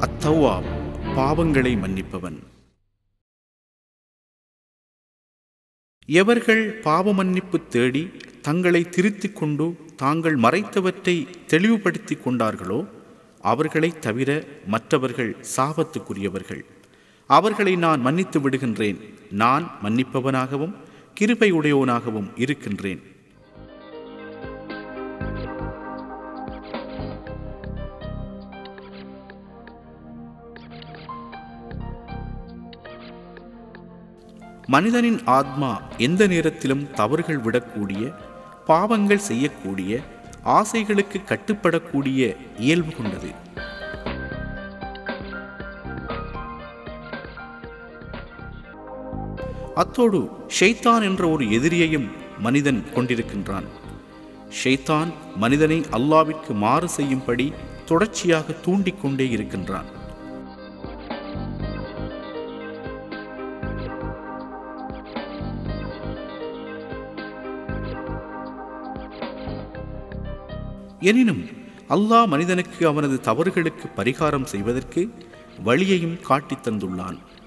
அத்தௌவா பாவங்களை மன்னிப்பவன் எவர்கள் பாவ மன்னிப்பு தேடி தங்களை திருத்திக் கொண்டு தாங்கள் மறைத்தவற்றை தெளிவுபடுத்திக் கொண்டார்களோ அவர்களைத் தவிர மற்றவர்கள் சாபத்துக்குரியவர்கள் அவர்களை நான் மன்னித்து விடுகின்றேன் நான் மன்னிப்பவனாகவும் கிருபை உடையோனாகவும் இருக்கின்றேன் மனிதனின் ஆத்மா எந்த நேரத்திலும் தவறுகள் விடக்கூடிய பாவங்கள் செய்யக்கூடிய ஆசைகளுக்கு கட்டுப்படக்கூடிய இயல்பு கொண்டது அத்தோடு ஷைத்தான் என்ற ஒரு எதிரியையும் மனிதன் கொண்டிருக்கின்றான் ஷைத்தான் மனிதனை அல்லாவிற்கு மாறு செய்யும்படி தொடர்ச்சியாக தூண்டிக் கொண்டே இருக்கின்றான் எனினும் அல்லாஹ் மனிதனுக்கு அவனது தவறுகளுக்கு பரிகாரம் செய்வதற்கு வழியையும் காட்டித் தந்துள்ளான்